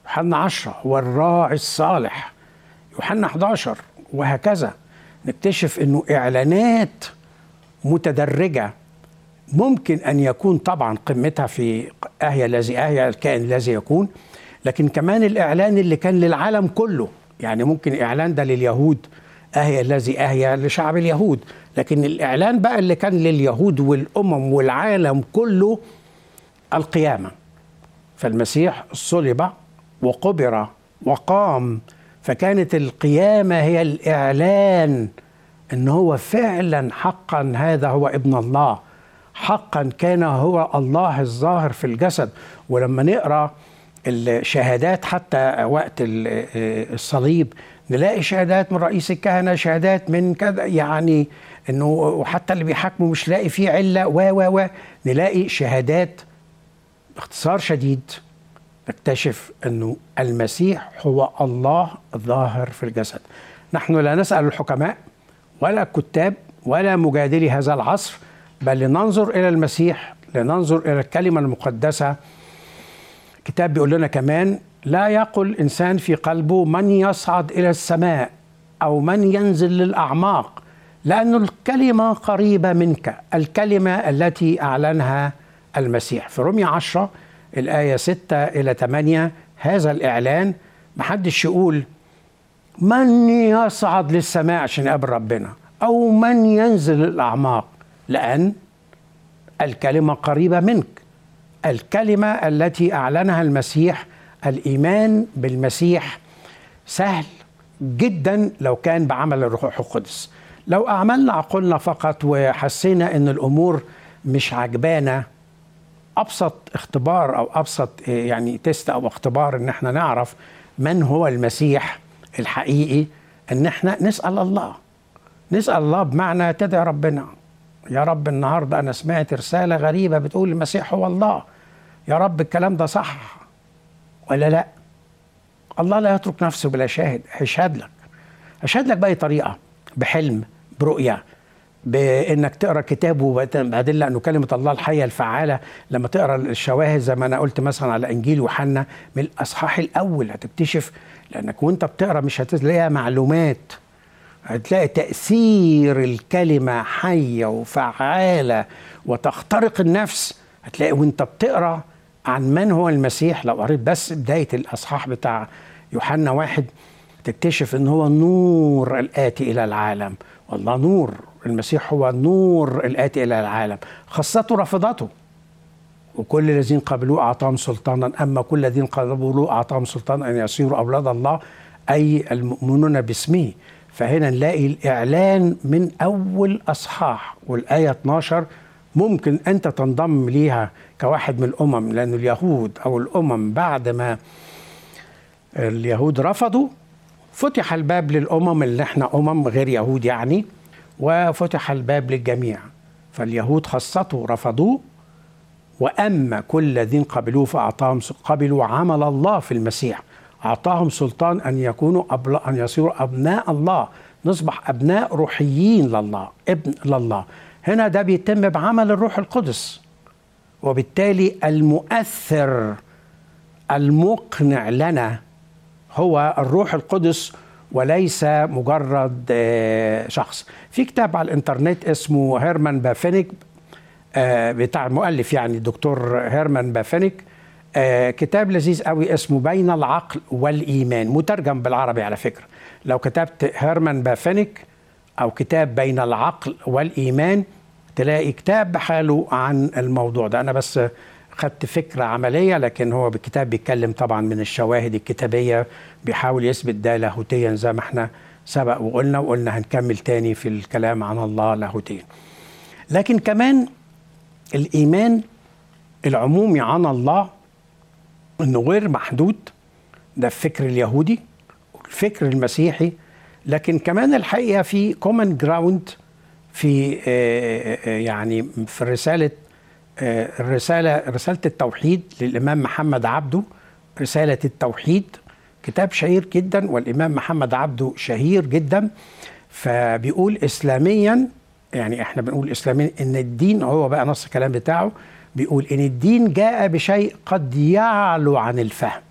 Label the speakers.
Speaker 1: يوحنا 10 هو الراعي الصالح يوحنا 11 وهكذا نكتشف انه اعلانات متدرجه ممكن ان يكون طبعا قمتها في اهيا الذي اهيا الكائن الذي يكون لكن كمان الاعلان اللي كان للعالم كله يعني ممكن اعلان ده لليهود اهيا الذي اهيا لشعب اليهود لكن الاعلان بقى اللي كان لليهود والامم والعالم كله القيامه فالمسيح صلب وقبر وقام فكانت القيامه هي الاعلان ان هو فعلا حقا هذا هو ابن الله حقا كان هو الله الظاهر في الجسد ولما نقرا الشهادات حتى وقت الصليب نلاقي شهادات من رئيس الكهنه شهادات من كذا يعني انه وحتى اللي بيحاكموا مش لاقي فيه عله و و و نلاقي شهادات باختصار شديد نكتشف انه المسيح هو الله الظاهر في الجسد نحن لا نسال الحكماء ولا الكتاب ولا مجادلي هذا العصر بل لننظر الى المسيح لننظر الى الكلمه المقدسه الكتاب بيقول لنا كمان لا يقل انسان في قلبه من يصعد الى السماء او من ينزل للاعماق لأن الكلمة قريبة منك الكلمة التي أعلنها المسيح في رمية عشرة الآية ستة إلى ثمانية هذا الإعلان محدش يقول من يصعد للسماء عشان يقابل ربنا أو من ينزل للأعماق لأن الكلمة قريبة منك الكلمة التي أعلنها المسيح الإيمان بالمسيح سهل جدا لو كان بعمل الروح القدس لو أعملنا عقولنا فقط وحسينا أن الأمور مش عجبانا أبسط اختبار أو أبسط يعني تيست أو اختبار أن احنا نعرف من هو المسيح الحقيقي أن احنا نسأل الله نسأل الله بمعنى تدعي ربنا يا رب النهاردة أنا سمعت رسالة غريبة بتقول المسيح هو الله يا رب الكلام ده صح ولا لا الله لا يترك نفسه بلا شاهد هيشهد لك هيشهد لك بأي طريقة بحلم برؤية بانك تقرا كتابه وبعدين لانه كلمه الله الحيه الفعاله لما تقرا الشواهد زي ما انا قلت مثلا على انجيل يوحنا من الاصحاح الاول هتكتشف لانك وانت بتقرا مش هتلاقيها معلومات هتلاقي تاثير الكلمه حيه وفعاله وتخترق النفس هتلاقي وانت بتقرا عن من هو المسيح لو قريت بس بدايه الاصحاح بتاع يوحنا واحد تكتشف ان هو النور الاتي الى العالم والله نور المسيح هو النور الاتي الى العالم خاصته رفضته وكل الذين قبلوه اعطاهم سلطانا اما كل الذين قبلوه اعطاهم سلطانا ان يصيروا اولاد الله اي المؤمنون باسمه فهنا نلاقي الاعلان من اول اصحاح والايه 12 ممكن انت تنضم ليها كواحد من الامم لان اليهود او الامم بعد ما اليهود رفضوا فتح الباب للامم اللي احنا امم غير يهود يعني وفتح الباب للجميع فاليهود خاصته رفضوه واما كل الذين قبلوه فاعطاهم قبلوا عمل الله في المسيح اعطاهم سلطان ان يكونوا أبل... ان يصيروا ابناء الله نصبح ابناء روحيين لله ابن لله هنا ده بيتم بعمل الروح القدس وبالتالي المؤثر المقنع لنا هو الروح القدس وليس مجرد شخص في كتاب على الانترنت اسمه هيرمان بافينيك بتاع المؤلف يعني الدكتور هيرمان بافينيك كتاب لذيذ قوي اسمه بين العقل والايمان مترجم بالعربي على فكره لو كتبت هيرمان بافينيك او كتاب بين العقل والايمان تلاقي كتاب بحاله عن الموضوع ده انا بس خدت فكره عمليه لكن هو بالكتاب بيتكلم طبعا من الشواهد الكتابيه بيحاول يثبت ده لاهوتيا زي ما احنا سبق وقلنا وقلنا هنكمل تاني في الكلام عن الله لاهوتيا لكن كمان الايمان العمومي عن الله انه غير محدود ده الفكر اليهودي والفكر المسيحي لكن كمان الحقيقه في كومن جراوند في يعني في رساله الرساله رساله التوحيد للامام محمد عبده رساله التوحيد كتاب شهير جدا والامام محمد عبده شهير جدا فبيقول اسلاميا يعني احنا بنقول اسلاميا ان الدين هو بقى نص الكلام بتاعه بيقول ان الدين جاء بشيء قد يعلو عن الفهم